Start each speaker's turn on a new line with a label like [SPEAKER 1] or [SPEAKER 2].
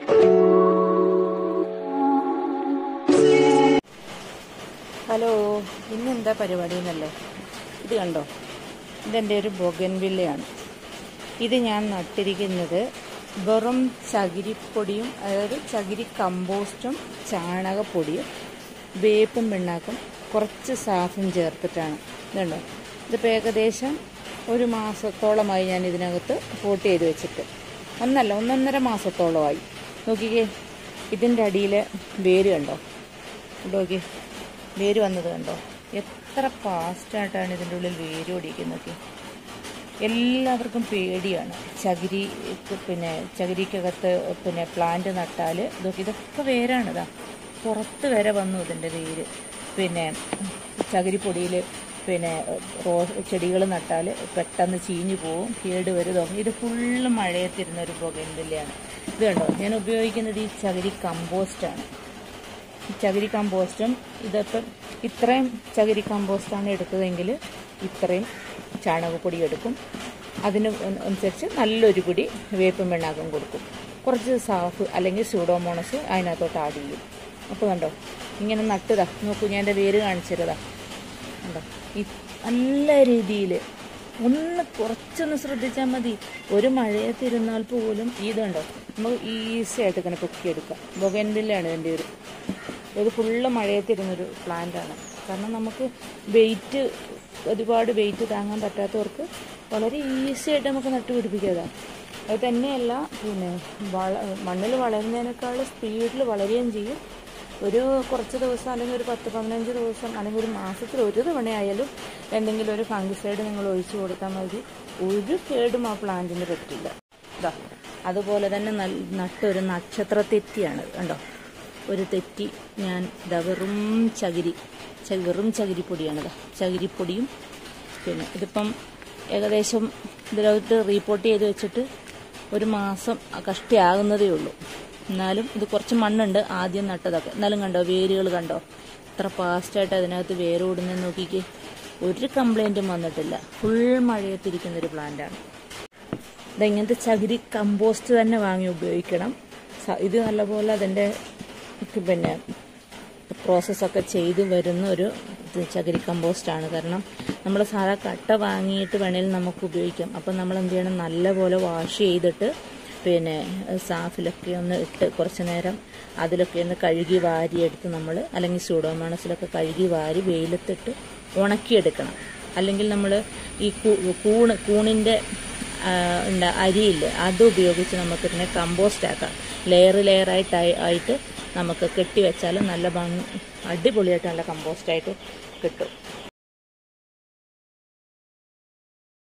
[SPEAKER 1] hello ഇന്നെന്താ പരിപാടി എന്നല്ലേ ഇത് കണ്ടോ ഇതെൻ്റെ ഒരു ബൊഗൻവില്ലയാണ് ഇത് ഞാൻ നട്ടിരിക്കുന്നത് വെറും ചകിരിപ്പൊടിയും അതായത് ചകിരി കമ്പോസ്റ്റും ചാണകപ്പൊടിയും വേപ്പും പിണ്ണാക്കും കുറച്ച് സാഫും ചേർത്തിട്ടാണ് ഇതുണ്ടോ ഇതിപ്പോൾ ഏകദേശം ഒരു മാസത്തോളമായി ഞാൻ ഇതിനകത്ത് പോട്ട് ചെയ്ത് വെച്ചിട്ട് ഒന്നല്ല ഒന്നൊന്നര മാസത്തോളമായി നോക്കിക്കേ ഇതിൻ്റെ അടിയിൽ വേര് കണ്ടോ കണ്ടോ നോക്കി വേര് വന്നത് കണ്ടോ എത്ര ഫാസ്റ്റായിട്ടാണ് ഇതിൻ്റെ ഉള്ളിൽ വേര് ഓടിക്കുന്നത് എല്ലാവർക്കും പേടിയാണ് ചകിരി പിന്നെ ചകിരിക്കകത്ത് പിന്നെ പ്ലാന്റ് നട്ടാൽ ഇതൊക്കെ ഇതൊക്കെ വേരാണ് ഇതാ പുറത്ത് വരെ വന്നു ഇതിൻ്റെ വേര് പിന്നെ ചകിരിപ്പൊടിയിൽ പിന്നെ റോ ചെടികൾ നട്ടാൽ പെട്ടെന്ന് ചീഞ്ഞു പോവും കേട് വരുതോ ഇത് ഫുള്ള് മഴയത്തിരുന്ന ഒരു പുകയിൻ്റെയാണ് ഇത് കണ്ടോ ഞാൻ ഉപയോഗിക്കുന്നത് ഈ ചകിരി കമ്പോസ്റ്റാണ് ചകിരി കമ്പോസ്റ്റും ഇതിപ്പം ഇത്രയും ചകിരി കമ്പോസ്റ്റാണ് എടുത്തതെങ്കിൽ ഇത്രയും ചാണകപ്പൊടി എടുക്കും അതിന് അനുസരിച്ച് നല്ലൊരു പിടി വേപ്പും വെണ്ണാക്കും കൊടുക്കും കുറച്ച് സാഫ് അല്ലെങ്കിൽ സൂഡോമോണസ് അതിനകത്തോട്ട് ആഡ് ചെയ്യും അപ്പോൾ കണ്ടോ ഇങ്ങനെ നട്ടുതാ നോക്കൂ ഞാൻ എൻ്റെ വേര് കാണിച്ചിരുതാ കണ്ടോ ഈ നല്ല രീതിയിൽ ഒന്ന് കുറച്ചൊന്ന് ശ്രദ്ധിച്ചാൽ മതി ഒരു മഴയത്തിരുന്നാൽ പോലും ഇതുണ്ടോ നമുക്ക് ഈസി ആയിട്ട് ഇങ്ങനെ പൊക്കിയെടുക്കാം ബൊഗൻവില്ലാണ് ഇതിൻ്റെ ഒരു ഇത് ഫുള്ള് മഴയത്തിരുന്നൊരു പ്ലാന്റാണ് കാരണം നമുക്ക് വെയിറ്റ് ഒരുപാട് വെയിറ്റ് താങ്ങാൻ പറ്റാത്തവർക്ക് വളരെ ഈസി ആയിട്ട് നമുക്ക് നട്ടുപിടിപ്പിക്കാതാണ് അത് തന്നെയല്ല പിന്നെ വള മണ്ണിൽ വളരുന്നതിനേക്കാൾ സ്പീഡിൽ വളരുകയും ചെയ്യും ഒരു കുറച്ച് ദിവസം അല്ലെങ്കിൽ ഒരു പത്ത് പതിനഞ്ച് ദിവസം അല്ലെങ്കിൽ ഒരു മാസത്തിൽ ഒരു തവണയായാലും എന്തെങ്കിലും ഒരു ഫംഗിസൈഡ് നിങ്ങൾ ഒഴിച്ചു കൊടുത്താൽ മതി ഒരു കേടും ആ പ്ലാന്റിന് പറ്റില്ല ഇതാ അതുപോലെ തന്നെ നൽ നട്ടൊരു നക്ഷത്ര തെറ്റിയാണ് കണ്ടോ ഒരു തെറ്റി ഞാൻ ഇതാ വെറും ചകിരി ച- വെറും ചകിരിപ്പൊടിയാണ് ഇതാ ചകിരിപ്പൊടിയും പിന്നെ ഇതിപ്പം ഏകദേശം ഇതിലോട്ട് റീപ്പോർട്ട് ചെയ്ത് വെച്ചിട്ട് ഒരു മാസം കഷ്ടിയാകുന്നതേ ഉള്ളൂ എന്നാലും ഇത് കുറച്ച് മണ്ണുണ്ട് ആദ്യം നട്ടതൊക്കെ എന്നാലും കണ്ടോ വേരുകൾ കണ്ടോ ഇത്ര ഫാസ്റ്റായിട്ട് അതിനകത്ത് വേരോടുന്നെന്ന് നോക്കിക്കേ ഒരു കംപ്ലൈൻറ്റും വന്നിട്ടില്ല ഫുൾ മഴയത്തിരിക്കുന്ന ഒരു പ്ലാന്റാണ് ഇതെങ്ങനത്തെ ചകിരി കമ്പോസ്റ്റ് തന്നെ വാങ്ങി ഉപയോഗിക്കണം സ- ഇത് നല്ലപോലെ അതിൻ്റെ പിന്നെ പ്രോസസ്സൊക്കെ ചെയ്ത് വരുന്ന ഒരു ഇത് ചകിരി കമ്പോസ്റ്റാണ് കാരണം നമ്മൾ സാധാ കട്ട വാങ്ങിയിട്ട് വേണേലും നമുക്ക് ഉപയോഗിക്കാം അപ്പം നമ്മൾ എന്ത് ചെയ്യണം നല്ലപോലെ വാഷ് ചെയ്തിട്ട് പിന്നെ സാഫിലൊക്കെ ഒന്ന് ഇട്ട് കുറച്ച് നേരം അതിലൊക്കെ ഒന്ന് കഴുകി വാരി എടുത്ത് നമ്മൾ അല്ലെങ്കിൽ സൂഡോമോണസിലൊക്കെ കഴുകി വാരി വെയിലത്തിട്ട് ഉണക്കിയെടുക്കണം അല്ലെങ്കിൽ നമ്മൾ ഈ കൂ- കൂണ് കൂണിൻ്റെ ആ, ഉണ്ട് അരിയില്ലേ അത് ഉപയോഗിച്ച് നമുക്ക് ഇതിനെ കമ്പോസ്റ്റ് ആക്കാം ലെയർ ലെയറായിട്ട് ആയിട്ട് നമുക്ക് കെട്ടി വെച്ചാൽ നല്ല ഭംഗി അടിപൊളിയായിട്ട് നല്ല കമ്പോസ്റ്റായിട്ട് കിട്ടും